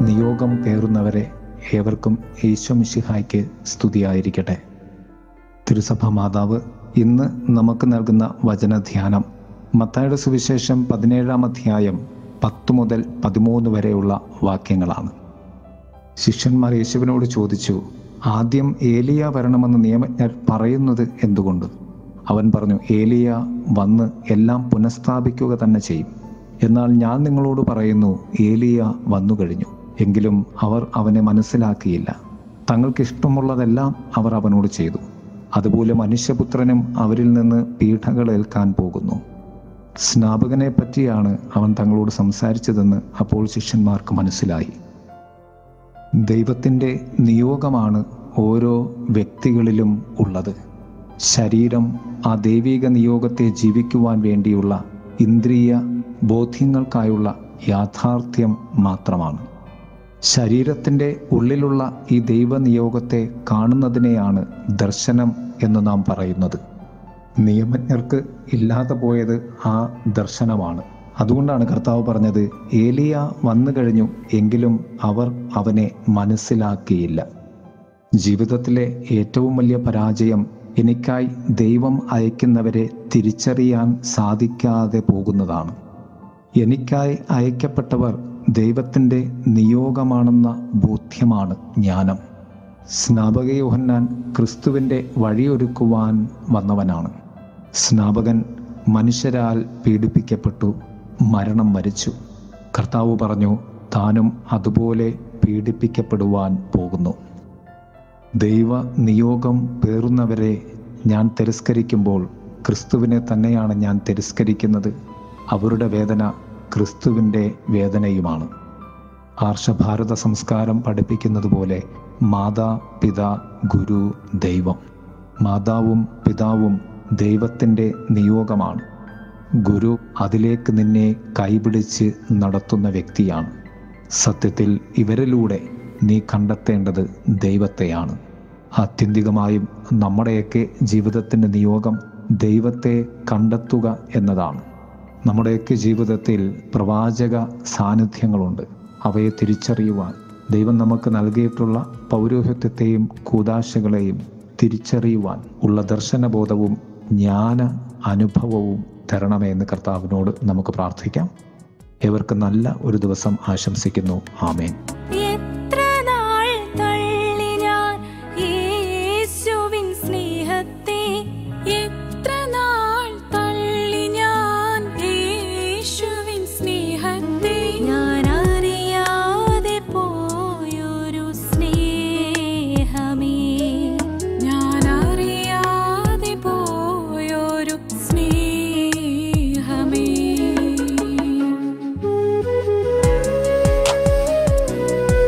നിയോഗം പേറുന്നവരെ ഏവർക്കും ഈശ്വമിഷിഹായ്ക്ക് സ്തുതിയായിരിക്കട്ടെ തിരുസഭ മാതാവ് ഇന്ന് നമുക്ക് നൽകുന്ന വചനധ്യാനം മത്തായുടെ സുവിശേഷം പതിനേഴാം അധ്യായം പത്ത് മുതൽ പതിമൂന്ന് വരെയുള്ള വാക്യങ്ങളാണ് ശിഷ്യന്മാർ യേശുവിനോട് ചോദിച്ചു ആദ്യം ഏലിയ വരണമെന്ന് നിയമജ്ഞർ പറയുന്നത് എന്തുകൊണ്ട് അവൻ പറഞ്ഞു ഏലിയ വന്ന് എല്ലാം പുനഃസ്ഥാപിക്കുക തന്നെ ചെയ്യും എന്നാൽ ഞാൻ നിങ്ങളോട് പറയുന്നു ഏലിയ വന്നു കഴിഞ്ഞു എങ്കിലും അവർ അവനെ മനസ്സിലാക്കിയില്ല തങ്ങൾക്ക് ഇഷ്ടമുള്ളതെല്ലാം അവർ അവനോട് ചെയ്തു അതുപോലെ മനുഷ്യപുത്രനും അവരിൽ നിന്ന് പീഠകൾ ഏൽക്കാൻ പോകുന്നു സ്നാപകനെ പറ്റിയാണ് അവൻ തങ്ങളോട് സംസാരിച്ചതെന്ന് അപ്പോൾ ശിഷ്യന്മാർക്ക് മനസ്സിലായി ദൈവത്തിൻ്റെ നിയോഗമാണ് ഓരോ വ്യക്തികളിലും ഉള്ളത് ശരീരം ആ ദൈവിക നിയോഗത്തെ ജീവിക്കുവാൻ വേണ്ടിയുള്ള ഇന്ദ്രിയ ബോധ്യങ്ങൾക്കായുള്ള യാഥാർത്ഥ്യം മാത്രമാണ് ശരീരത്തിൻ്റെ ഉള്ളിലുള്ള ഈ ദൈവനിയോഗത്തെ കാണുന്നതിനെയാണ് ദർശനം എന്ന് നാം പറയുന്നത് നിയമജ്ഞർക്ക് ഇല്ലാതെ പോയത് ആ ദർശനമാണ് അതുകൊണ്ടാണ് കർത്താവ് പറഞ്ഞത് ഏലിയ വന്നു കഴിഞ്ഞു എങ്കിലും അവർ അവനെ മനസ്സിലാക്കിയില്ല ജീവിതത്തിലെ ഏറ്റവും വലിയ പരാജയം എനിക്കായി ദൈവം അയക്കുന്നവരെ തിരിച്ചറിയാൻ സാധിക്കാതെ പോകുന്നതാണ് എനിക്കായി അയക്കപ്പെട്ടവർ ദൈവത്തിൻ്റെ നിയോഗമാണെന്ന ബോധ്യമാണ് ജ്ഞാനം സ്നാപക യോഹന്നാൻ ക്രിസ്തുവിൻ്റെ വഴിയൊരുക്കുവാൻ വന്നവനാണ് സ്നാപകൻ മനുഷ്യരാൽ പീഡിപ്പിക്കപ്പെട്ടു മരണം വരിച്ചു കർത്താവ് പറഞ്ഞു താനും അതുപോലെ പീഡിപ്പിക്കപ്പെടുവാൻ പോകുന്നു ദൈവ നിയോഗം പേറുന്നവരെ ഞാൻ തിരസ്കരിക്കുമ്പോൾ ക്രിസ്തുവിനെ തന്നെയാണ് ഞാൻ തിരസ്കരിക്കുന്നത് അവരുടെ വേദന ക്രിസ്തുവിൻ്റെ വേദനയുമാണ് ആർഷഭാരത സംസ്കാരം പഠിപ്പിക്കുന്നത് പോലെ മാതാ പിതാ ഗുരു ദൈവം മാതാവും പിതാവും ദൈവത്തിൻ്റെ നിയോഗമാണ് ഗുരു അതിലേക്ക് നിന്നെ കൈപിടിച്ച് നടത്തുന്ന വ്യക്തിയാണ് സത്യത്തിൽ ഇവരിലൂടെ നീ കണ്ടെത്തേണ്ടത് ദൈവത്തെയാണ് ആത്യന്തികമായും നമ്മുടെയൊക്കെ ജീവിതത്തിൻ്റെ നിയോഗം ദൈവത്തെ കണ്ടെത്തുക എന്നതാണ് നമ്മുടെയൊക്കെ ജീവിതത്തിൽ പ്രവാചക സാന്നിധ്യങ്ങളുണ്ട് അവയെ തിരിച്ചറിയുവാൻ ദൈവം നമുക്ക് നൽകിയിട്ടുള്ള പൗരോഹിത്യത്തെയും കൂതാശകളെയും തിരിച്ചറിയുവാൻ ഉള്ള ദർശനബോധവും ജ്ഞാന അനുഭവവും തരണമേ എന്ന് കർത്താവിനോട് നമുക്ക് പ്രാർത്ഥിക്കാം ഏവർക്ക് നല്ല ഒരു ദിവസം ആശംസിക്കുന്നു ആമേൻ എത്ര നാൾ തള്ളി ഞാൻ യേശുവിൻ സ്നേഹത്തെ എത്ര നാൾ തള്ളി ഞാൻ യേശുവിൻ സ്നേഹത്തെ ഞാൻ അറിയാതെ പോയൊരു സ്നേഹമേ ഞാൻ അറിയാതെ പോയൊരു സ്നേഹമേ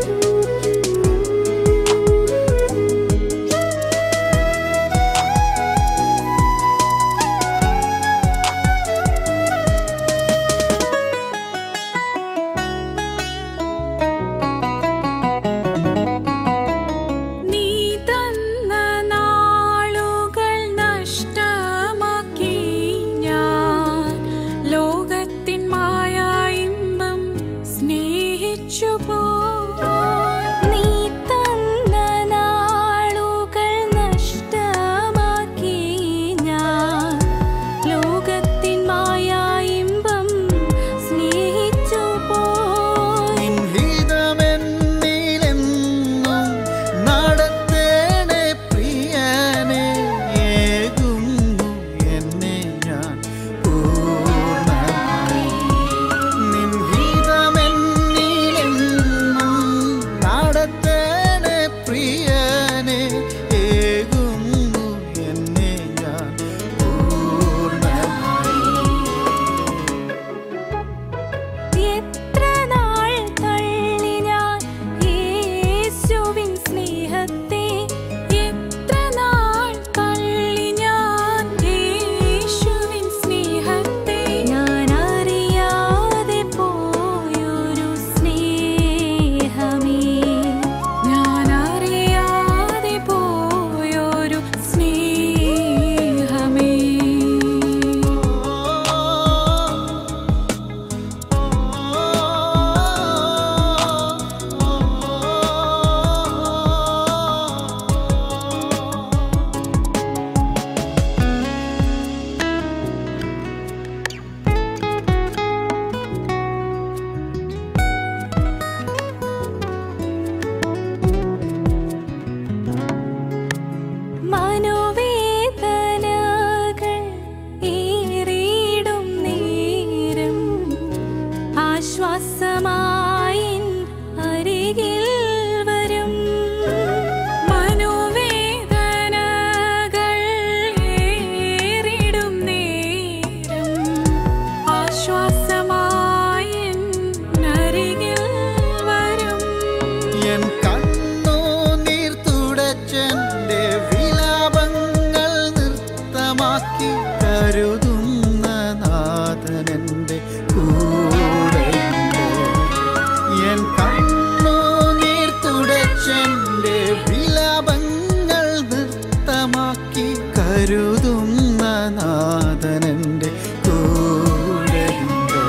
നൃത്തമാക്കി കരുതുന്ന നാഥനന്റെ കൂടെയുണ്ട് എൻ കണ്ണു നീർ തുടച്ചെന്റെ വിലാപങ്ങൾ നൃത്തമാക്കി കരുതുന്ന നാഥനന്റെ കൂടെയുണ്ട്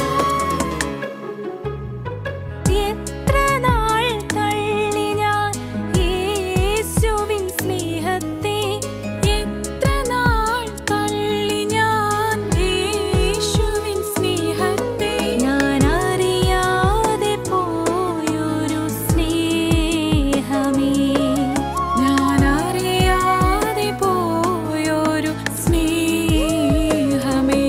എത്ര നാൾ തള്ളി ഞാൻ യേശുവിൻ സ്നേഹത്തെ എത്ര നാൾ തള്ളി ഞാൻ യേശുവിൻ സ്നേഹത്തെ ഞാൻ അറിയാതെ പോയൊരു സ്നേഹമേ ഞാൻ അറിയാതെ പോയൊരു സ്നേഹമേ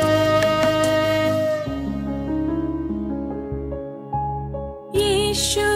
യേശു